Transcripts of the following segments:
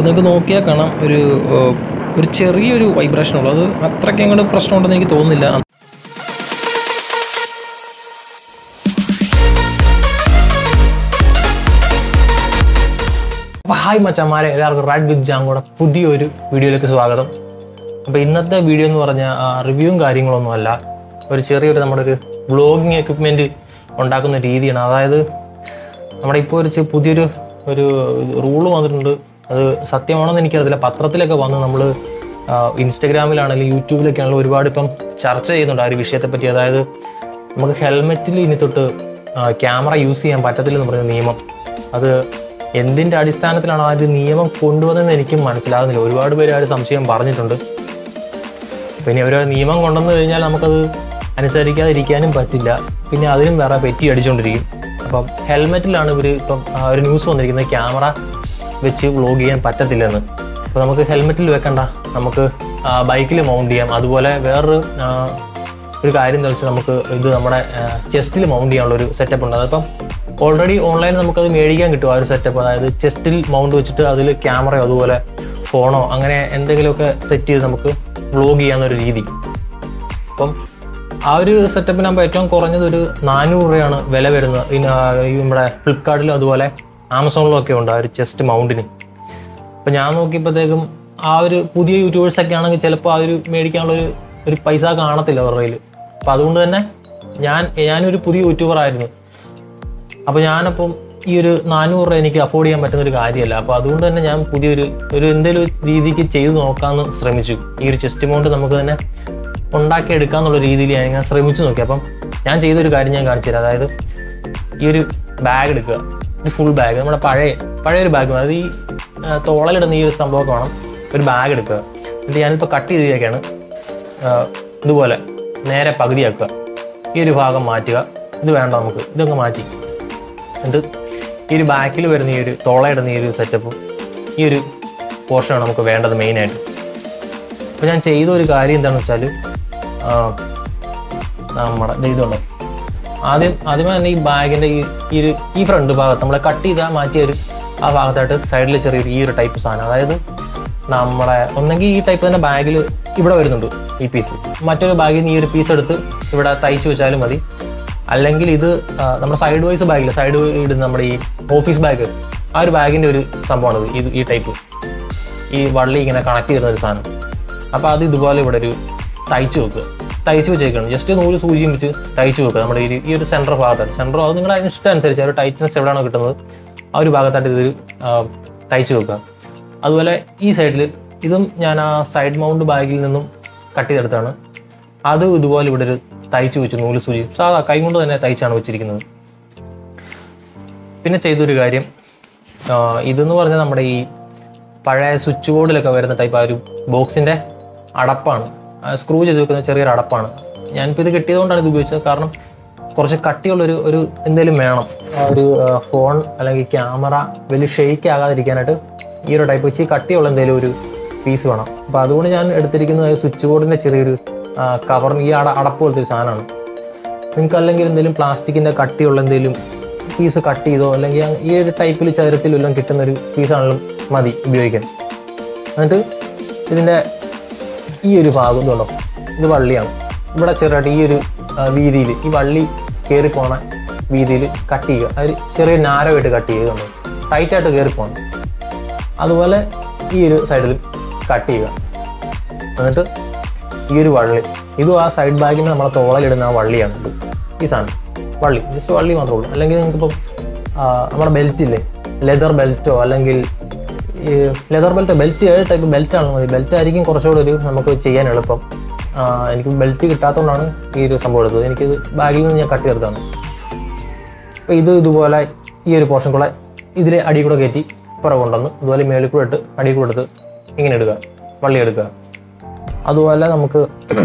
നിങ്ങൾക്ക് നോക്കിയാൽ കാണാം ഒരു ഏഹ്, ഒരു ചെറിയൊരു വൈബ്രേഷൻ ഉള്ളൂ അത് അത്രയ്ക്ക് അങ്ങോട്ട് പ്രശ്നമുണ്ടെന്ന് എനിക്ക് തോന്നുന്നില്ല അപ്പോൾ ഹായ് മച്ചന്മാരെ എല്ലാവർക്കും റെഡ് വിത്ത് ജാങ്കോടെ പുതിയൊരു വീഡിയോയിലേക്ക് സ്വാഗതം അപ്പോൾ ഇന്നത്തെ വീഡിയോ എന്ന് പറഞ്ഞാൽ റിവ്യൂവും കാര്യങ്ങളൊന്നും അല്ല ഒരു ചെറിയൊരു നമ്മുടെ ഒരു വ്ളോഗിങ് എക്യുപ്മെൻറ്റ് ഉണ്ടാക്കുന്ന രീതിയാണ് അതായത് നമ്മുടെ ഇപ്പോൾ ഒരു ചെ- പുതിയൊരു ഒരു റൂള് വന്നിട്ടുണ്ട് അത് സത്യമാണോന്ന് എനിക്കറിയില്ല പത്രത്തിലൊക്കെ വന്ന് നമ്മൾ ഇൻസ്റ്റഗ്രാമിലാണെങ്കിലും യൂട്യൂബിലൊക്കെ ആണെങ്കിലും ഒരുപാട് ഇപ്പം ചർച്ച ചെയ്യുന്നുണ്ട് ആ ഒരു വിഷയത്തെ പറ്റി അതായത് നമുക്ക് ഹെൽമെറ്റിൽ ഇനി തൊട്ട് ക്യാമറ യൂസ് ചെയ്യാൻ പറ്റത്തില്ലെന്ന് പറയുന്ന നിയമം അത് എന്തിൻ്റെ അടിസ്ഥാനത്തിലാണ് ആ ഒരു നിയമം കൊണ്ടുവന്നതെന്ന് എനിക്കും മനസ്സിലാകുന്നില്ല ഒരുപാട് പേര് ആ ഒരു സംശയം പറഞ്ഞിട്ടുണ്ട് പിന്നെ ഒരു നിയമം കൊണ്ടുവന്നു കഴിഞ്ഞാൽ നമുക്കത് അനുസരിക്കാതിരിക്കാനും പറ്റില്ല പിന്നെ അതിനും വേറെ പെറ്റി അടിച്ചുകൊണ്ടിരിക്കും അപ്പം ഹെൽമെറ്റിലാണ് ഇവർ ഇപ്പം ആ ഒരു ന്യൂസ് വന്നിരിക്കുന്നത് ക്യാമറ വെച്ച് വ്ളോഗ് ചെയ്യാൻ പറ്റത്തില്ലെന്ന് അപ്പോൾ നമുക്ക് ഹെൽമെറ്റിൽ വെക്കണ്ട നമുക്ക് ബൈക്കിൽ മൗണ്ട് ചെയ്യാം അതുപോലെ വേറൊരു ആ, ഒരു കാര്യം എന്താ വെച്ചാൽ നമുക്ക് ഇത് നമ്മുടെ ചെസ്റ്റിൽ മൗണ്ട് ചെയ്യാനുള്ള ഒരു സെറ്റപ്പ് ഉണ്ട് അതിപ്പം ഓൾറെഡി ഓൺലൈനിൽ നമുക്കത് മേടിക്കാൻ കിട്ടും ആ ഒരു സെറ്റപ്പ് അതായത് ചെസ്റ്റിൽ മൗണ്ട് വെച്ചിട്ട് അതിൽ ക്യാമറയോ അതുപോലെ ഫോണോ അങ്ങനെ എന്തെങ്കിലുമൊക്കെ സെറ്റ് ചെയ്ത് നമുക്ക് വ്ളോഗ് ചെയ്യാവുന്ന ഒരു രീതി അപ്പം ആ ഒരു സെറ്റപ്പിനാകുമ്പോൾ ഏറ്റവും കുറഞ്ഞത് ഒരു നാനൂറ് രൂപയാണ് വില വരുന്നത് ഇന്ന് ആ ഈ നമ്മുടെ ഫ്ലിപ്കാർട്ടിലും അതുപോലെ ആമസോണിലും ഒക്കെ ഉണ്ട് ആ ഒരു ചെസ്റ്റ് മൗണ്ടിന് അപ്പം ഞാൻ നോക്കിയപ്പോഴത്തേക്കും ആ ഒരു പുതിയ യൂട്യൂബേഴ്സൊക്കെ ആണെങ്കിൽ ചിലപ്പോൾ ആ ഒരു മേടിക്കാനുള്ള ഒരു ഒരു പൈസ കാണത്തില്ല അവരുടെ കയ്യിൽ അപ്പം അതുകൊണ്ട് തന്നെ ഞാൻ ഞാനൊരു പുതിയ യൂട്യൂബർ ആയിരുന്നു അപ്പോൾ ഞാനപ്പം ഈ ഒരു നാനൂറ് രൂപ എനിക്ക് അഫോർഡ് ചെയ്യാൻ പറ്റുന്ന ഒരു കാര്യമല്ല അപ്പോൾ അതുകൊണ്ട് തന്നെ ഞാൻ പുതിയൊരു ഒരു എന്തെങ്കിലും ഒരു രീതിക്ക് ചെയ്ത് നോക്കാമെന്ന് ശ്രമിച്ചു ഈ ഒരു ചെസ്റ്റ് മൗണ്ട് നമുക്ക് തന്നെ ഉണ്ടാക്കിയെടുക്കാന്നുള്ള രീതിയിൽ ഞാൻ ഇങ്ങനെ ശ്രമിച്ചു നോക്കി അപ്പം ഞാൻ ചെയ്തൊരു കാര്യം ഞാൻ കാണിച്ചു തരാം അതായത് ഈ ഒരു ബാഗ് എടുക്കുക ഒരു ഫുൾ ബാഗ് നമ്മുടെ പഴയ പഴയ ഒരു ബാഗ് അതായത് ഈ ആ, തോളലിടുന്ന ഈ ഒരു സംഭവമൊക്കെ വേണം ഒരു ബാഗ് എടുക്കുക എന്നിട്ട് ഞാനിപ്പോൾ കട്ട് ചെയ്തിരിക്കുകയാണ് ഇതുപോലെ നേരെ പകുതിയാക്കുക ഈ ഒരു ഭാഗം മാറ്റുക ഇത് വേണ്ട നമുക്ക് ഇതൊക്കെ മാറ്റി എന്നിട്ട് ഈ ഒരു ബാക്കിൽ വരുന്ന ഈ ഒരു തോളയിടുന്ന ഈ ഒരു സെറ്റപ്പും ഈ ഒരു പോർഷനാണ് നമുക്ക് വേണ്ടത് മെയിനായിട്ട് അപ്പോൾ ഞാൻ ചെയ്ത ഒരു കാര്യം എന്താണെന്ന് വെച്ചാൽ നമ്മുടെ ദേ ഇതുണ്ടോ ആദ്യം ആദ്യമേ തന്നെ ഈ ബാഗിൻ്റെ ഈ ഈ ഒരു ഈ ഫ്രണ്ട് ഭാഗത്ത് നമ്മളെ കട്ട് ചെയ്താൽ മാറ്റിയ ഒരു ആ ഭാഗത്തായിട്ട് സൈഡിൽ ചെറിയൊരു ഈ ഒരു ടൈപ്പ് സാധനം അതായത് നമ്മുടെ ഒന്നെങ്കിൽ ഈ ടൈപ്പ് തന്നെ ബാഗിൽ ഇവിടെ വരുന്നുണ്ട് ഈ പീസ് മറ്റൊരു ബാഗിൽ നിന്ന് ഈ ഒരു പീസ് എടുത്ത് ഇവിടെ തയ്ച്ച് വെച്ചാലും മതി അല്ലെങ്കിൽ ഇത് ആ, നമ്മുടെ സൈഡ് വൈസ് ബാഗിൽ സൈഡ് ഇടുന്ന നമ്മുടെ ഈ ഓഫീസ് ബാഗ് ആ ഒരു ബാഗിൻ്റെ ഒരു സംഭവമാണിത് ഇത് ഈ ടൈപ്പ് ഈ വള്ളി ഇങ്ങനെ കണക്ട് ചെയ്യുന്ന ഒരു സാധനം അപ്പോൾ അത് ഇതുപോലെ ഇവിടെ ഒരു തയ്ച്ച് വെക്കുക തയ്ച്ച് വെച്ചേക്കണം ജസ്റ്റ് നൂല് സൂചിയും വെച്ച് തയ്ച്ച് വെക്കുക നമ്മുടെ ഈ ഈ ഒരു സെൻറ്റർ ഭാഗത്തായിട്ട് സെൻറ്റർ അത് നിങ്ങളുടെ അതിന് ഇഷ്ടം അനുസരിച്ച് ആ ഒരു ടൈറ്റ്നസ് എവിടെയാണോ കിട്ടുന്നത് ആ ഒരു ഭാഗത്തായിട്ട് ഇതൊരു ആ, തയ്ച്ച് വെക്കുക അതുപോലെ ഈ സൈഡിൽ ഇതും ഞാൻ ആ സൈഡ് മൗണ്ട് ബാഗിൽ നിന്നും കട്ട് ചെയ്തെടുത്താണ് അത് ഇതുപോലെ ഇവിടെ ഒരു തയ്ച്ച് വെച്ചു നൂല് സൂചി സാധാ കൈ കൊണ്ട് തന്നെ തയ്ച്ചാണ് വെച്ചിരിക്കുന്നത് പിന്നെ ചെയ്തൊരു കാര്യം ആ, ഇതെന്ന് പറഞ്ഞാൽ നമ്മുടെ ഈ പഴയ സ്വിച്ച് ബോർഡിലൊക്കെ വരുന്ന ടൈപ്പ് ആ ഒരു ബോക്സിൻ്റെ അടപ്പാണ് സ്ക്രൂ ചെയ്ത് വെക്കുന്ന ചെറിയൊരു അടപ്പാണ് ഞാനിപ്പോൾ ഇത് കിട്ടിയതുകൊണ്ടാണ് ഇത് ഉപയോഗിച്ചത് കാരണം കുറച്ച് കട്ടിയുള്ളൊരു ഒരു എന്തെങ്കിലും വേണം ആ ഒരു ഫോൺ അല്ലെങ്കിൽ ക്യാമറ വലിയ ഷെയ്ക്ക് ആകാതിരിക്കാനായിട്ട് ഈ ഒരു ടൈപ്പ് വെച്ച് ഈ കട്ടിയുള്ള എന്തെങ്കിലും ഒരു പീസ് വേണം അപ്പോൾ അതുകൊണ്ട് ഞാൻ എടുത്തിരിക്കുന്നത് സ്വിച്ച് ബോർഡിൻ്റെ ചെറിയൊരു കവറിന് ഈ അട അടപ്പ് പോലത്തെ ഒരു സാധനമാണ് നിങ്ങൾക്ക് അല്ലെങ്കിൽ എന്തെങ്കിലും പ്ലാസ്റ്റിക്കിൻ്റെ കട്ടിയുള്ള എന്തെങ്കിലും പീസ് കട്ട് ചെയ്തോ അല്ലെങ്കിൽ അ- ഈ ഒരു ടൈപ്പിൽ ചതുരത്തിൽ വല്ലതും കിട്ടുന്ന ഒരു പീസാണെങ്കിലും മതി ഉപയോഗിക്കാൻ എന്നിട്ട് ഇതിൻ്റെ ഈ ഒരു ഭാഗം ഇതുണ്ടോ ഇത് വള്ളിയാണ് ഇവിടെ ചെറുതായിട്ട് ഈ ഒരു വീതിയിൽ ഈ വള്ളി കയറി പോണ വീതിയിൽ കട്ട് ചെയ്യുക അതൊരു ചെറിയ നാരമായിട്ട് കട്ട് ചെയ്യുന്നുണ്ട് ടൈറ്റായിട്ട് കയറി പോകണം അതുപോലെ ഈ ഒരു സൈഡിൽ കട്ട് ചെയ്യുക എന്നിട്ട് ഈ ഒരു വള്ളി ഇതും ആ സൈഡ് ബാഗിന് നമ്മളെ തോളലിടുന്ന ആ വള്ളിയാണ് ഇത് ഈ സാധനം വള്ളി ജസ്റ്റ് വള്ളി മാത്രമേ ഉള്ളൂ അല്ലെങ്കിൽ നിങ്ങൾക്കിപ്പം ആ, നമ്മുടെ ബെൽറ്റ് ഇല്ലേ ലെതർ ബെൽറ്റോ അല്ലെങ്കിൽ ഈ ലെതർ ബെൽറ്റ് ബെൽറ്റ് ഏത് ടൈപ്പ് ബെൽറ്റ് ആണ് മതി ബെൽറ്റ് ആയിരിക്കും കുറച്ചുകൂടെ ഒരു നമുക്ക് ചെയ്യാൻ എളുപ്പം ആ, എനിക്ക് ബെൽറ്റ് കിട്ടാത്തതുകൊണ്ടാണ് ഈ ഒരു സംഭവം എടുത്തത് എനിക്കിത് ബാഗിൽ നിന്ന് ഞാൻ കട്ട് ചെയ്തതാണ് അപ്പോൾ ഇത് ഇതുപോലെ ഈ ഒരു പോർഷൻ കൂടെ ഇതിൽ അടി കൂടെ കയറ്റി പുറകെ കൊണ്ടുവന്ന് അതുപോലെ മേളിൽ കൂടെ ഇട്ട് അടി കൂടെ എടുത്ത് ഇങ്ങനെ എടുക്കുക വള്ളി എടുക്കുക അതുപോലെ നമുക്ക്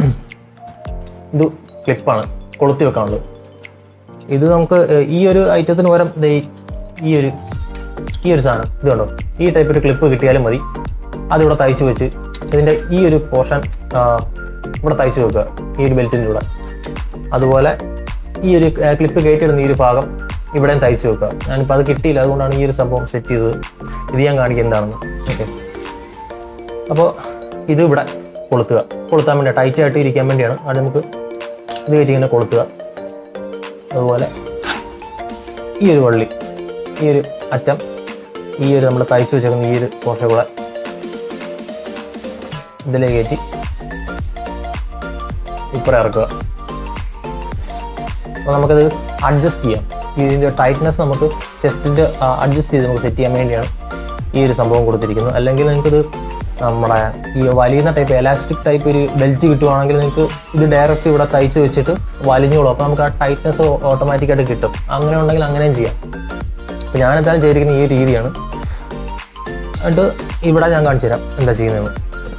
ഇത് ക്ലിപ്പാണ് കൊളുത്തി വെക്കാനുള്ളത് ഇത് നമുക്ക് ഏഹ്, ഈ ഒരു ഐറ്റത്തിന് പകരം ദേ ഈ- ഈ ഒരു ഈ ഒരു സാധനം ഇത് കണ്ടോ ഈ ടൈപ്പ് ഒരു ക്ലിപ്പ് കിട്ടിയാലും മതി അതിവിടെ തയ്ച്ച് വെച്ച് ഇതിൻ്റെ ഈ ഒരു പോർഷൻ ഇവിടെ തയ്ച്ച് വെക്കുക ഈ ഒരു ബെൽറ്റിൻ്റെ കൂടെ അതുപോലെ ഈ ഒരു ക്ലിപ്പ് കയറ്റിയിടുന്ന ഈ ഒരു ഭാഗം ഇവിടെയും തയ്ച്ച് വെക്കുക ഞാനിപ്പോൾ അത് കിട്ടിയില്ല അതുകൊണ്ടാണ് ഈ ഒരു സംഭവം സെറ്റ് ചെയ്തത് ഇത് ഞാൻ കാണിക്കുക എന്താണെന്ന് ഓക്കെ അപ്പോൾ ഇത് ഇവിടെ കൊളുത്തുക കൊളുത്താൻ വേണ്ടി ടൈറ്റ് ആയിട്ട് ഇരിക്കാൻ വേണ്ടിയാണ് അത് നമുക്ക് ഇത് കയറ്റി ഇങ്ങനെ കൊളുത്തുക അതുപോലെ ഈ ഒരു വള്ളി ഈ ഒരു അറ്റം ഈ ഒരു നമ്മൾ തയ്ച്ച് വെച്ചേക്കുന്ന ഈ ഒരു പോർഷൻ കൂടെ ഇതിലേക്ക് കയറ്റി ഇപ്പുറം ഇറക്കുക അപ്പോൾ നമുക്കത് അഡ്ജസ്റ്റ് ചെയ്യാം ഇതിൻ്റെ ടൈറ്റ്നെസ് നമുക്ക് ചെസ്റ്റിൻ്റെ അഡ്ജസ്റ്റ് ചെയ്ത് നമുക്ക് സെറ്റ് ചെയ്യാൻ വേണ്ടിയാണ് ഈ ഒരു സംഭവം കൊടുത്തിരിക്കുന്നത് അല്ലെങ്കിൽ നിങ്ങൾക്കിത് നമ്മുടെ ഈ വലിയുന്ന ടൈപ്പ് എലാസ്റ്റിക് ടൈപ്പ് ഒരു ബെൽറ്റ് കിട്ടുവാണെങ്കിൽ നിങ്ങൾക്ക് ഇത് ഡയറക്റ്റ് ഇവിടെ തയ്ച്ച് വെച്ചിട്ട് വലിഞ്ഞോളും അപ്പോൾ നമുക്ക് ആ ടൈറ്റ്നെസ് ഓട്ടോമാറ്റിക്കായിട്ട് കിട്ടും അങ്ങനെ ഉണ്ടെങ്കിൽ അങ്ങനെയും ചെയ്യാം അപ്പോൾ ഞാൻ എന്തായാലും ചെയ്തിരിക്കുന്ന ഈ രീതിയാണ് എന്നിട്ട് ഇവിടെ ഞാൻ കാണിച്ചു തരാം എന്താ ചെയ്യുന്നതെന്ന്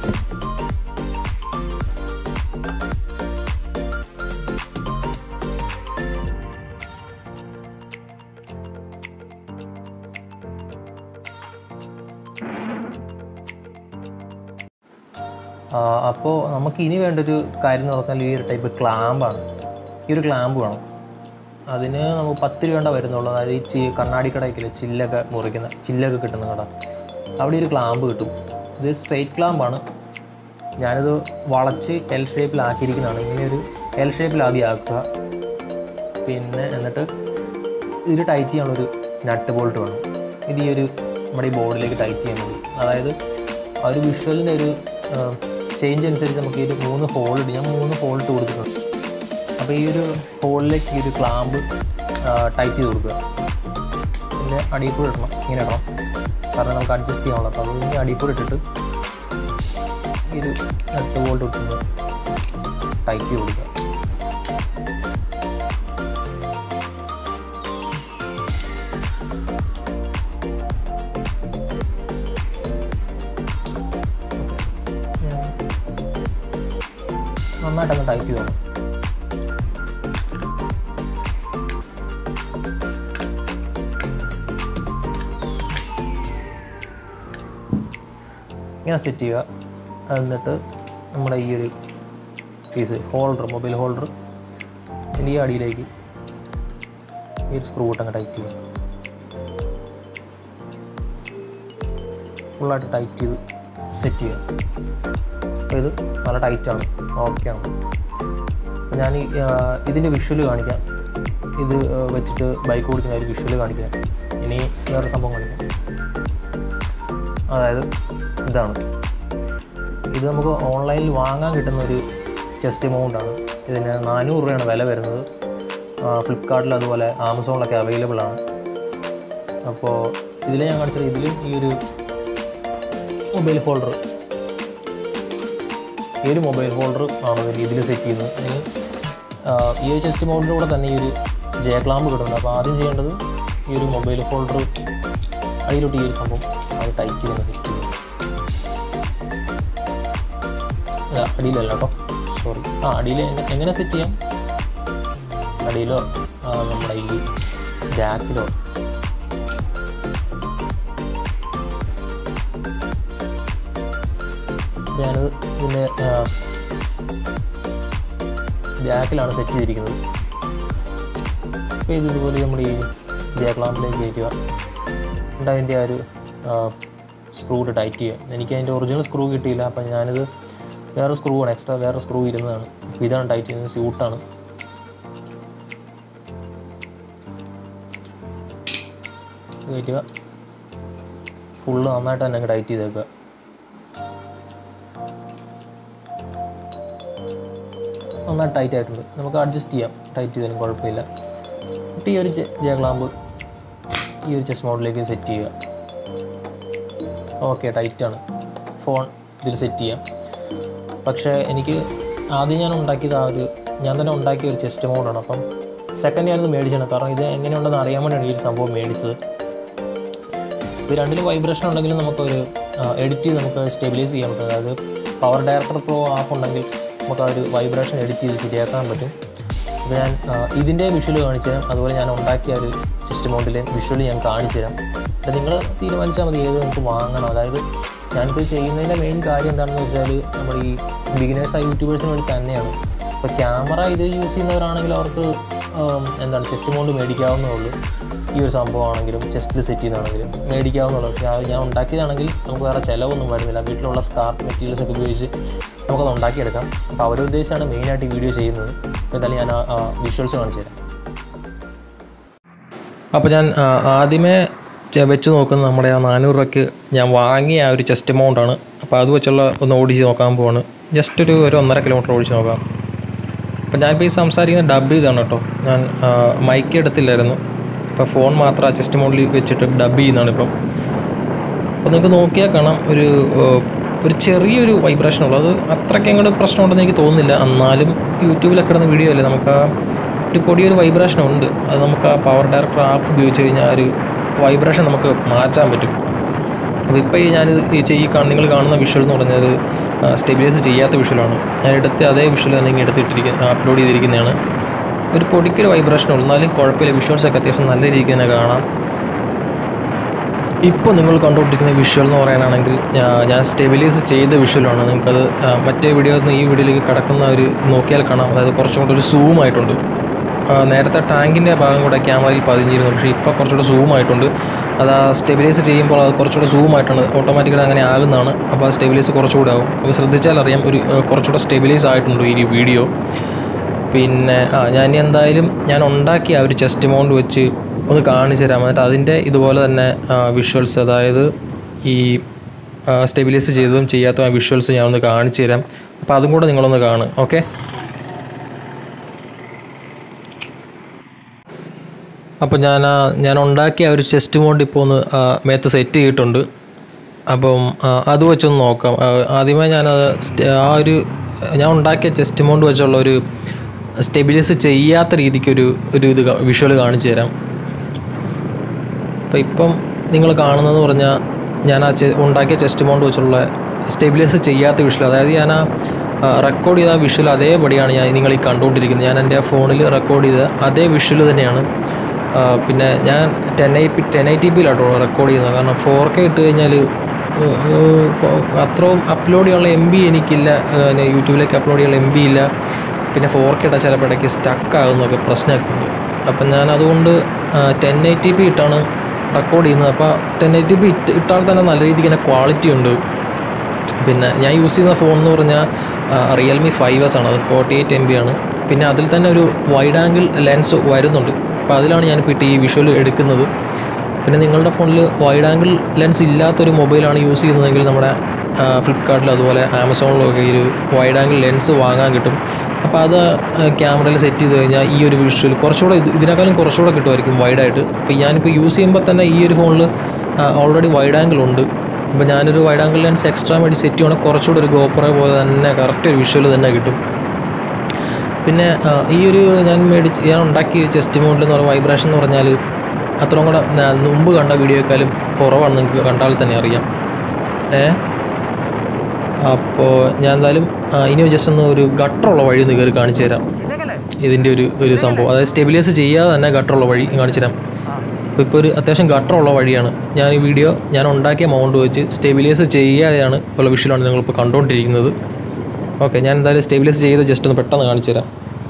അപ്പോൾ നമുക്ക് ഇനി വേണ്ടൊരു കാര്യം എന്ന് പറഞ്ഞാൽ ഈ ഒരു ടൈപ്പ് ക്ലാമ്പാണ് ഈ ഒരു ക്ലാമ്പ് വേണം അതിന് നമുക്ക് പത്ത് രൂപ വരുന്നുള്ളൂ അതായത് ഈ ചി കണ്ണാടി കടയ്ക്കില്ല ചില്ലൊക്കെ മുറിക്കുന്ന ചില്ലൊക്കെ കിട്ടുന്ന കട അവിടെ ഒരു ക്ലാമ്പ് കിട്ടും ഇത് സ്ട്രെയിറ്റ് ക്ലാമ്പാണ് ഞാനിത് വളച്ച് എൽ ഷേപ്പിലാക്കിയിരിക്കുന്നതാണ് ഇങ്ങനെ ഒരു എൽ ഷേപ്പിൽ ആദ്യം ആക്കുക പിന്നെ എന്നിട്ട് ഇത് ടൈറ്റ് ചെയ്യാനുള്ളൊരു നട്ട് ബോൾട്ട് വേണം ഇത് ഈ ഒരു നമ്മുടെ ഈ ബോർഡിലേക്ക് ടൈറ്റ് ചെയ്യാൻ മതി അതായത് ആ ഒരു വിഷ്വലിൻ്റെ ഒരു ചേഞ്ച് അനുസരിച്ച് നമുക്ക് ഈ ഒരു മൂന്ന് ഹോൾ ഇട്ട് ഞാൻ മൂന്ന് ഹോൾ ഇട്ട് കൊടുത്തിട്ടുണ്ട് അപ്പോൾ ഈ ഒരു ഹോളിലേക്ക് ഈ ഒരു ക്ലാമ്പ് ടൈറ്റ് ചെയ്ത് കൊടുക്കുക പിന്നെ അടിയിൽ കൂടെ ഇടണം ഇങ്ങനെ ഇടണം കാരണം നമുക്ക് അഡ്ജസ്റ്റ് ചെയ്യാനുള്ളൂ അപ്പോൾ അത് ഇനി അടിയിൽ കൂടെ ഇട്ടിട്ട് ഈ ഒരു നട്ട് ബോൾട്ട് ഇട്ടുന്നത് ടൈറ്റ് ചെയ്ത് കൊടുക്കുക നന്നായിട്ടങ്ങ് ടൈറ്റ് ചെയ്യണം ഇങ്ങനെ സെറ്റ് ചെയ്യുക എന്നിട്ട് നമ്മുടെ ഈ ഒരു പീസ് ഹോൾഡർ മൊബൈൽ ഹോൾഡർ ഇതിൻ്റെ ഈ അടിയിലേക്ക് ഈ ഒരു സ്ക്രൂ ഇട്ടങ്ങ് ടൈറ്റ് ചെയ്യുക ഫുള്ളായിട്ട് ടൈറ്റ് ചെയ്ത് സെറ്റ് ചെയ്യുക അപ്പോൾ ഇത് നല്ല ടൈറ്റാണ് ഓക്കെയാണ് അപ്പോൾ ഞാൻ ഈ, ആ, ഇതിൻ്റെ വിഷ്വൽ കാണിക്കാം ഇത് ആ, വെച്ചിട്ട് ബൈക്ക് ഓടിക്കുന്ന ഒരു വിഷ്വൽ കാണിക്കാം ഇനി വേറെ സംഭവം കാണിക്കാം അതായത് ഇതാണ് ഇത് നമുക്ക് ഓൺലൈനിൽ വാങ്ങാൻ കിട്ടുന്ന ഒരു ചെസ്റ്റ് എമൗണ്ടാണ് ഇതിന് നാനൂറ് രൂപയാണ് വില വരുന്നത് ഫ്ലിപ്കാർട്ടിൽ അതുപോലെ ആമസോണിലൊക്കെ അവൈലബിൾ ആണ് അപ്പോൾ ഇതിൽ ഞാൻ കാണിച്ചത് ഇതിലും ഈ ഒരു മൊബൈൽ ഹോൾഡർ ഈ ഒരു മൊബൈൽ ഹോൾഡർ ആണ് ഇതിൽ സെറ്റ് ചെയ്യുന്നത് ഇതിന് ആ, ഈ ഒരു ചെസ്റ്റ് മൗണ്ടിൻ്റെ കൂടെ തന്നെ ഈ ഒരു ജെ ക്ലാമ്പ് കിട്ടുന്നുണ്ട് അപ്പോൾ ആദ്യം ചെയ്യേണ്ടത് ഈ ഒരു മൊബൈൽ ഹോൾഡർ അടിയിലോട്ട് ഈ ഒരു സംഭവം അത് ടൈറ്റ് ചെയ്യുന്ന സെറ്റ് ചെയ്യും അല്ല അടിയിലല്ല കേട്ടോ സോറി ആ അടിയിൽ എങ്ങ- എങ്ങനെ സെറ്റ് ചെയ്യാം അടിയിലോ ആ, നമ്മുടെ ഈ ജാക്കിലോ ഞാനത് ഇതിൻ്റെ ജാക്കിലാണ് സെറ്റ് ചെയ്തിരിക്കുന്നത് അപ്പോൾ ഇത് ഇതുപോലെ നമ്മൾ ഈ ജാക്ലാമ്പിലേക്ക് കയറ്റുക എന്നിട്ട് അതിൻ്റെ ആ ഒരു സ്ക്രൂ ഇട്ട് ടൈറ്റ് ചെയ്യുക എനിക്ക് അതിൻ്റെ ഒറിജിനൽ സ്ക്രൂ കിട്ടിയില്ല അപ്പം ഞാനിത് വേറെ സ്ക്രൂ ആണ് എക്സ്ട്രാ വേറെ സ്ക്രൂ ഇരുന്നതാണ് അപ്പോൾ ഇതാണ് ടൈറ്റ് ചെയ്യുന്നത് സ്യൂട്ടാണ് കയറ്റുക ഫുള്ള് നന്നായിട്ട് തന്നെ അങ്ങ് ടൈറ്റ് ചെയ്തേക്കുക നന്നായിട്ട് ടൈറ്റ് ആയിട്ടുണ്ട് നമുക്ക് അഡ്ജസ്റ്റ് ചെയ്യാം ടൈറ്റ് ചെയ്താലും കുഴപ്പമില്ല എന്നിട്ട് ഈ ഒരു ജയക്ലാമ്പ് ഈ ഒരു ചെസ്റ്റ് മോഡിലേക്ക് സെറ്റ് ചെയ്യുക ഓക്കെ ടൈറ്റാണ് ഫോൺ ഇതിൽ സെറ്റ് ചെയ്യാം പക്ഷേ എനിക്ക് ആദ്യം ഞാൻ ഉണ്ടാക്കിയത് ആ ഒരു ഞാൻ തന്നെ ഉണ്ടാക്കിയ ഒരു ചെസ്റ്റ് മോഡാണ് അപ്പം സെക്കൻഡ് ഞാനത് മേടിച്ചാണ് കാരണം ഇത് എങ്ങനെയുണ്ടെന്ന് അറിയാൻ വേണ്ടിയാണ് ഈ ഒരു സംഭവം മേടിച്ചത് ഇത് രണ്ടിലും വൈബ്രേഷൻ ഉണ്ടെങ്കിലും നമുക്കൊരു എഡിറ്റ് ചെയ്ത് നമുക്ക് സ്റ്റെബിലൈസ് ചെയ്യാൻ പറ്റും അതായത് പവർ ഡയറക്ടർ പ്രോ ആപ്പ് ഉണ്ടെങ്കിൽ നമുക്ക് ആ ഒരു വൈബ്രേഷൻ എഡിറ്റ് ചെയ്ത് ശരിയാക്കാൻ പറ്റും അപ്പോൾ ഞാൻ ആ, ഇതിൻ്റെ വിഷ്വൽ കാണിച്ചു തരാം അതുപോലെ ഞാൻ ഉണ്ടാക്കിയ ഒരു സിസ്റ്റം മൗണ്ടിലെ വിഷ്വൽ ഞാൻ കാണിച്ചു തരാം അപ്പോൾ നിങ്ങൾ തീരുമാനിച്ചാൽ മതി ഏത് നമുക്ക് വാങ്ങണം അതായത് ഞാനിത് ചെയ്യുന്നതിൻ്റെ മെയിൻ കാര്യം എന്താണെന്ന് വെച്ചാൽ നമ്മൾ ഈ ബിഗിനേഴ്സ് യൂട്യൂബേഴ്സിന് വേണ്ടി തന്നെയാണ് ഇപ്പോൾ ക്യാമറ ഇത് യൂസ് ചെയ്യുന്നവരാണെങ്കിൽ അവർക്ക് ആം, എന്താണ് ചെസ്റ്റ് മൗണ്ട് മേടിക്കാവുന്നേ ഉള്ളൂ ഈ ഒരു സംഭവമാണെങ്കിലും ചെസ്റ്റിൽ സെറ്റ് ചെയ്യുന്നതാണെങ്കിലും മേടിക്കാവുന്നതാണ് ഞാൻ ഞാൻ ഉണ്ടാക്കിയതാണെങ്കിൽ നമുക്ക് വേറെ ചിലവൊന്നും വരുന്നില്ല വീട്ടിലുള്ള സ്കാർപ്പ് മെറ്റീരിയൽസ് ഒക്കെ ഉപയോഗിച്ച് നമുക്കത് ഉണ്ടാക്കിയെടുക്കാം അപ്പോൾ അവരുദ്ദേശിച്ചാണ് മെയിനായിട്ട് ഈ വീഡിയോ ചെയ്യുന്നത് അപ്പോൾ എന്തായാലും ഞാൻ വിഷ്വൽസ് കാണിച്ചു തരാം അപ്പോൾ ഞാൻ ആ, ആദ്യമേ ചെ- വെച്ച് നോക്കുന്നത് നമ്മുടെ ആ നാനൂറ് രൂപയ്ക്ക് ഞാൻ വാങ്ങിയ ആ ഒരു ചെസ്റ്റ് എമൗണ്ടാണ് അപ്പോൾ അത് വെച്ചുള്ള ഒന്ന് ഓടിച്ച് നോക്കാൻ പോവാണ് ജസ്റ്റ് ഒരു ഒരു ഒന്നര കിലോമീറ്റർ ഓടിച്ച് നോക്കാം അപ്പോൾ ഞാനിപ്പോൾ ഈ സംസാരിക്കുന്ന ഡബ് ചെയ്താണ് കേട്ടോ ഞാൻ മൈക്ക് എടുത്തില്ലായിരുന്നു ഇപ്പോൾ ഫോൺ മാത്രം ആ ചെസ്റ്റ് എമൗണ്ടിൽ വെച്ചിട്ട് ഡബ് ചെയ്യുന്നതാണ് ഇപ്പം അപ്പോൾ നിങ്ങൾക്ക് നോക്കിയാൽ കാണാം ഒരു ഏഹ്, ഒരു ചെറിയൊരു വൈബ്രേഷൻ ഉള്ളൂ അത് അത്രയ്ക്ക് അങ്ങോട്ട് പ്രശ്നമുണ്ടെന്ന് എനിക്ക് തോന്നുന്നില്ല എന്നാലും യൂട്യൂബിലൊക്കെ ഇടുന്ന വീഡിയോ അല്ലേ നമുക്ക് ആ ഒരു പൊടിയൊരു വൈബ്രേഷൻ ഉണ്ട് അത് നമുക്ക് ആ പവർ ഡയറക്ടർ ആപ്പ് ഉപയോഗിച്ച് കഴിഞ്ഞാൽ ആ ഒരു വൈബ്രേഷൻ നമുക്ക് മാറ്റാൻ പറ്റും അപ്പോൾ ഇപ്പോൾ ഈ ഞാൻ ഈ ചെയ്യി കാണുന്ന നിങ്ങൾ കാണുന്ന വിഷ്വൽ എന്ന് പറഞ്ഞാൽ സ്റ്റെബിലൈസ് ചെയ്യാത്ത വിഷ്വലാണ് ഞാൻ എടുത്ത അതേ വിഷ്വൽ തന്നെ ഇങ്ങനെ എടുത്തിട്ടിരിക്കുന്ന അപ്ലോഡ് ചെയ്തിരിക്കുന്നതാണ് ഒരു പൊടിക്കൊരു വൈബ്രേഷൻ ഉള്ളൂ എന്നാലും കുഴപ്പമില്ല വിഷ്വൽസൊക്കെ അത്യാവശ്യം നല്ല രീതിക്ക് തന്നെ കാണാം ഇപ്പോൾ നിങ്ങൾ കണ്ടുകൊണ്ടിരിക്കുന്ന വിഷ്വൽ എന്ന് പറയാനാണെങ്കിൽ ഞാ- ഞാൻ സ്റ്റെബിലൈസ് ചെയ്ത വിഷ്വലാണ് നിങ്ങൾക്കത് ആ, മറ്റേ വീഡിയോ നിന്ന് ഈ വീഡിയോയിലേക്ക് കിടക്കുന്ന ഒരു നോക്കിയാൽ കാണാം അതായത് കുറച്ചും കൂടെ ഒരു സൂം ആയിട്ടുണ്ട് ആ, നേരത്തെ ടാങ്കിൻ്റെ ഭാഗം കൂടെ ക്യാമറയിൽ പതിഞ്ഞിരുന്നു പക്ഷേ ഇപ്പോൾ കുറച്ചുകൂടെ സൂം ആയിട്ടുണ്ട് അത് ആ സ്റ്റെബിലൈസ് ചെയ്യുമ്പോൾ അത് കുറച്ചുകൂടെ സൂം ആയിട്ടാണ് ഓട്ടോമാറ്റിക്കലി അങ്ങനെ ആകുന്നതാണ് അപ്പോൾ ആ സ്റ്റെബിലൈസ് കുറച്ചുകൂടെ ആകും അപ്പോൾ ശ്രദ്ധിച്ചാൽ അറിയാം ഒരു ആ, കുറച്ചുകൂടെ സ്റ്റെബിലൈസ് ആയിട്ടുണ്ട് ഈ വീഡിയോ പിന്നെ ആ ഞാൻ ഇനി എന്തായാലും ഞാൻ ഉണ്ടാക്കിയ ആ ഒരു ചെസ്റ്റ് എമൗണ്ട് വെച്ച് ഒന്ന് കാണിച്ചു തരാം എന്നിട്ട് അതിൻ്റെ ഇതുപോലെ തന്നെ വിഷ്വൽസ് അതായത് ഈ സ്റ്റെബിലൈസ് ചെയ്തതും ചെയ്യാത്തതും ആ വിഷ്വൽസ് ഞാൻ ഒന്ന് കാണിച്ചു തരാം അപ്പോൾ അതും കൂടെ നിങ്ങളൊന്ന് കാണും ഓക്കെ അപ്പോൾ ഞാൻ ആ ഞാൻ ഉണ്ടാക്കിയ ആ ഒരു ചെസ്റ്റ് മൗണ്ട് ഇപ്പോൾ ഒന്ന് ആ, മേത്ത് സെറ്റ് ചെയ്തിട്ടുണ്ട് അപ്പം ആ, അത് വെച്ചൊന്ന് നോക്കാം ആ, ആദ്യമേ ഞാനത് സ്റ്റ- ആ ഒരു ഞാൻ ഉണ്ടാക്കിയ ചെസ്റ്റ് മൗണ്ട് വെച്ചുള്ള ഒരു സ്റ്റെബിലൈസ് ചെയ്യാത്ത രീതിക്കൊരു ഒരു ഇത് വിഷ്വൽ കാണിച്ചു തരാം അപ്പോൾ ഇപ്പം നിങ്ങൾ കാണുന്നതെന്ന് പറഞ്ഞാൽ ഞാൻ ആ ചെ ഉണ്ടാക്കിയ ചെസ്റ്റ് മൗണ്ട് വെച്ചുള്ള സ്റ്റെബിലൈസ് ചെയ്യാത്ത വിഷ്വൽ അതായത് ഞാൻ ആ റെക്കോർഡ് ചെയ്ത ആ വിഷ്വൽ അതേപടിയാണ് ഞാൻ നിങ്ങൾ ഈ കണ്ടുകൊണ്ടിരിക്കുന്നത് ഞാൻ എൻ്റെ ഫോണിൽ റെക്കോർഡ് ചെയ്ത അതേ വിഷ്വൽ തന്നെയാണ് ആ, പിന്നെ ഞാൻ ten I P ten eighty പിയിലാട്ടോ റെക്കോർഡ് ചെയ്യുന്നത് കാരണം ഫോർ കെ ഇട്ട് കഴിഞ്ഞാൽ അത്രയും അപ്ലോഡ് ചെയ്യാനുള്ള എം ബി എനിക്കില്ല പിന്നെ യൂട്യൂബിലേക്ക് അപ്ലോഡ് ചെയ്യാനുള്ള എം ബി ഇല്ല പിന്നെ ഫോർ കെ ഇട്ടാൽ ചിലപ്പോൾ ഇടയ്ക്ക് സ്റ്റക്ക് ആകുന്നൊക്കെ പ്രശ്നമൊക്കെ ഉണ്ട് അപ്പം ഞാൻ അതുകൊണ്ട് ടെൻ ഐ ടി പി ഇട്ടാണ് റെക്കോർഡ് ചെയ്യുന്നത് അപ്പോൾ ടെൻ ഐ ടി പി ഇട്ട് ഇട്ടാൽ തന്നെ നല്ല രീതിക്ക് തന്നെ ക്വാളിറ്റി ഉണ്ട് പിന്നെ ഞാൻ യൂസ് ചെയ്യുന്ന ഫോൺ എന്ന് പറഞ്ഞാൽ റിയൽമി ഫൈവ് എസ് ആണ് അത് ഫോർട്ടി എയ്റ്റ് എം ബി ആണ് പിന്നെ അതിൽ തന്നെ ഒരു വൈഡ് ആംഗിൾ ലെൻസ് വരുന്നുണ്ട് അപ്പോൾ അതിലാണ് ഞാനിപ്പോൾ ഇട്ട് ഈ വിഷ്വൽ എടുക്കുന്നത് പിന്നെ നിങ്ങളുടെ ഫോണിൽ വൈഡ് ആംഗിൾ ലെൻസ് ഇല്ലാത്തൊരു മൊബൈലാണ് യൂസ് ചെയ്യുന്നതെങ്കിൽ നമ്മുടെ ഫ്ലിപ്കാർട്ടിൽ അതുപോലെ ആമസോണിലും ഒക്കെ ഈ ഒരു വൈഡ് ആംഗിൾ ലെൻസ് വാങ്ങാൻ കിട്ടും അപ്പോൾ അത് ക്യാമറയിൽ സെറ്റ് ചെയ്ത് കഴിഞ്ഞാൽ ഈ ഒരു വിഷ്വൽ കുറച്ചുകൂടെ ഇത് ഇതിനേക്കാളും കുറച്ചുകൂടെ കിട്ടുമായിരിക്കും വൈഡായിട്ട് അപ്പോൾ ഞാനിപ്പോൾ യൂസ് ചെയ്യുമ്പോൾ തന്നെ ഈ ഒരു ഫോണിൽ ഓൾറെഡി വൈഡ് ആംഗിൾ ഉണ്ട് അപ്പോൾ ഞാനൊരു വൈഡ് ആംഗിൾ ലെൻസ് എക്സ്ട്രാ വേണ്ടി സെറ്റ് ചെയ്യുകയാണെങ്കിൽ കുറച്ചുകൂടെ ഒരു ഗോപ്രോ പോലെ തന്നെ കറക്റ്റ് ഒരു വിഷ്വൽ തന്നെ കിട്ടും പിന്നെ ആ, ഈ ഒരു ഞാൻ മേടിച്ച് ഞാൻ ഉണ്ടാക്കിയ ചെസ്റ്റ് മൗണ്ടിൽ എന്ന് പറയുന്ന വൈബ്രേഷൻ എന്ന് പറഞ്ഞാൽ അത്രയും കൂടെ ഞാൻ മുമ്പ് കണ്ട വീഡിയോക്കാളും കുറവാണ് നിങ്ങൾക്ക് കണ്ടാൽ തന്നെ അറിയാം ഏ അപ്പോൾ ഞാൻ എന്തായാലും ആ, ഇനി ജസ്റ്റ് ഒന്ന് ഒരു ഗട്ടറുള്ള വഴി ഒന്ന് കയറി കാണിച്ചു തരാം ഇതിൻ്റെ ഒരു ഒരു സംഭവം അതായത് സ്റ്റെബിലൈസ് ചെയ്യാതെ തന്നെ ഗട്ടറുള്ള വഴി കാണിച്ചു തരാം അപ്പോൾ ഇപ്പോൾ ഒരു അത്യാവശ്യം ഗട്ടറുള്ള വഴിയാണ് ഞാൻ ഈ വീഡിയോ ഞാൻ ഉണ്ടാക്കിയ മൗണ്ട് വെച്ച് സ്റ്റെബിലൈസ് ചെയ്യാതെയാണ് ഉള്ള വിഷ്വലാണ് നിങ്ങളിപ്പോൾ കണ്ടുകൊണ്ടിരിക്കുന്നത് ഓക്കെ ഞാൻ എന്തായാലും സ്റ്റെബിലൈസ് ചെയ്ത് ജസ്റ്റ് ഒന്ന് പെട്ടെന്ന് കാണിച്ചു തരാം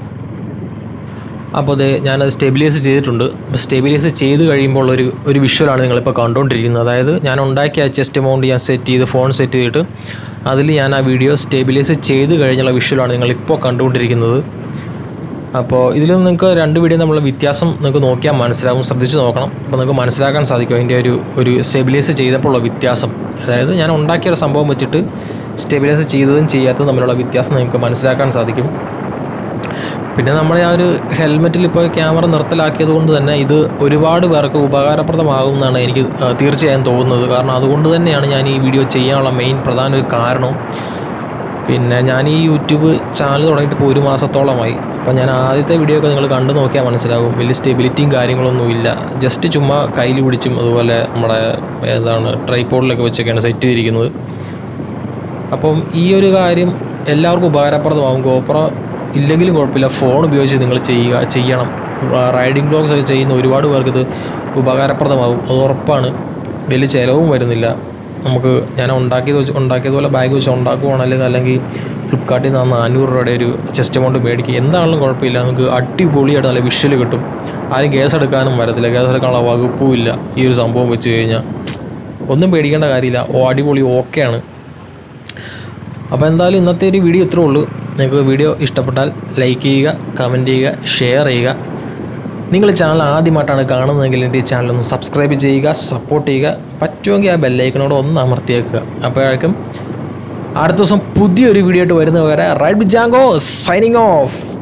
അപ്പോൾ അത് ഞാനത് സ്റ്റെബിലൈസ് ചെയ്തിട്ടുണ്ട് അപ്പോൾ സ്റ്റെബിലൈസ് ചെയ്ത് കഴിയുമ്പോൾ ഒരു ഒരു വിഷ്വലാണ് നിങ്ങളിപ്പോൾ കണ്ടുകൊണ്ടിരിക്കുന്നത് അതായത് ഞാൻ ഉണ്ടാക്കിയ ചെസ്റ്റ് എമൗണ്ട് ഞാൻ സെറ്റ് ചെയ്ത് ഫോൺ സെറ്റ് ചെയ്തിട്ട് അതിൽ ഞാൻ ആ വീഡിയോ സ്റ്റെബിലൈസ് ചെയ്ത് കഴിഞ്ഞുള്ള വിഷ്വലാണ് നിങ്ങളിപ്പോൾ കണ്ടുകൊണ്ടിരിക്കുന്നത് അപ്പോൾ ഇതിൽ നിങ്ങൾക്ക് രണ്ട് വീഡിയോ തമ്മിലുള്ള വ്യത്യാസം നിങ്ങൾക്ക് നോക്കിയാൽ മനസ്സിലാവും ശ്രദ്ധിച്ച് നോക്കണം അപ്പോൾ നിങ്ങൾക്ക് മനസ്സിലാക്കാൻ സാധിക്കും അതിൻ്റെ ഒരു ഒരു സ്റ്റെബിലൈസ് ചെയ്തപ്പോഴുള്ള വ്യത്യാസം അതായത് ഞാൻ ഉണ്ടാക്കിയ ഒരു സംഭവം വെച്ചിട്ട് സ്റ്റെബിലൈസ് ചെയ്തതും ചെയ്യാത്തതും തമ്മിലുള്ള വ്യത്യാസം നിങ്ങൾക്ക് മനസ്സിലാക്കാൻ സാധിക്കും പിന്നെ നമ്മുടെ ആ ഒരു ഹെൽമെറ്റിൽ ഇപ്പോൾ ക്യാമറ നിർത്തലാക്കിയത് കൊണ്ട് തന്നെ ഇത് ഒരുപാട് പേർക്ക് ഉപകാരപ്രദമാകും എന്നാണ് എനിക്ക് ആ, തീർച്ചയായും തോന്നുന്നത് കാരണം അതുകൊണ്ട് തന്നെയാണ് ഞാൻ ഈ വീഡിയോ ചെയ്യാനുള്ള മെയിൻ പ്രധാന ഒരു കാരണം പിന്നെ ഞാൻ ഈ യൂട്യൂബ് ചാനൽ തുടങ്ങിയിട്ട് ഇപ്പോൾ ഒരു മാസത്തോളമായി അപ്പോൾ ഞാൻ ആദ്യത്തെ വീഡിയോ ഒക്കെ നിങ്ങൾ കണ്ടു നോക്കിയാൽ മനസ്സിലാകും വലിയ സ്റ്റെബിലിറ്റിയും കാര്യങ്ങളൊന്നും ഇല്ല ജസ്റ്റ് ചുമ്മാ കയ്യിൽ പിടിച്ചും അതുപോലെ നമ്മുടെ ഏതാണ് ട്രൈപ്പോഡിലൊക്കെ വെച്ചൊക്കെയാണ് സെറ്റ് ചെയ്തിരിക്കുന്നത് അപ്പം ഈ ഒരു കാര്യം എല്ലാവർക്കും ഉപകാരപ്രദമാകും ഗോപ്ര ഇല്ലെങ്കിലും കുഴപ്പമില്ല ഫോൺ ഉപയോഗിച്ച് നിങ്ങൾ ചെയ്യുക ചെയ്യണം റൈഡിങ് ബ്ലോഗ്സ് ഒക്കെ ചെയ്യുന്ന ഒരുപാട് പേർക്ക് ഇത് ഉപകാരപ്രദമാകും അത് ഉറപ്പാണ് വലിയ ചിലവും വരുന്നില്ല നമുക്ക് ഞാൻ ഉണ്ടാക്കിയത് വെച്ച് ഉണ്ടാക്കിയതുപോലെ ബാഗ് വെച്ച് ഉണ്ടാക്കുവാണെങ്കിൽ അല്ലെങ്കിൽ ഫ്ലിപ്കാർട്ടിൽ നിന്ന് നാനൂറ് രൂപയുടെ ഒരു ചെസ്റ്റ് എമൗണ്ട് മേടിക്കുക എന്താണെങ്കിലും കുഴപ്പമില്ല നമുക്ക് അടിപൊളിയായിട്ട് നല്ല വിഷ്വൽ കിട്ടും ആരും കേസ് എടുക്കാനും വരത്തില്ല കേസ് എടുക്കാനുള്ള വകുപ്പും ഇല്ല ഈ ഒരു സംഭവം വെച്ച് കഴിഞ്ഞാൽ ഒന്നും പേടിക്കേണ്ട കാര്യമില്ല ഓ അടിപൊളി ഓക്കെയാണ് അപ്പോൾ എന്തായാലും ഇന്നത്തെ ഒരു വീഡിയോ ഇത്രേ ഉള്ളൂ നിങ്ങൾക്ക് വീഡിയോ ഇഷ്ടപ്പെട്ടാൽ ലൈക്ക് ചെയ്യുക കമൻറ്റ് ചെയ്യുക ഷെയർ ചെയ്യുക നിങ്ങൾ ചാനൽ ആദ്യമായിട്ടാണ് കാണുന്നതെങ്കിൽ എൻ്റെ ഈ ചാനൽ ഒന്ന് സബ്സ്ക്രൈബ് ചെയ്യുക സപ്പോർട്ട് ചെയ്യുക പറ്റുമെങ്കിൽ ആ ബെല്ലൈക്കനോട് ഒന്ന് അമർത്തിയേക്കുക അപ്പോഴേക്കും അടുത്ത ദിവസം പുതിയൊരു വീഡിയോ ആയിട്ട് വരുന്നവരെ റൈഡ് ജാങ്കോ സൈനിങ് ഓഫ്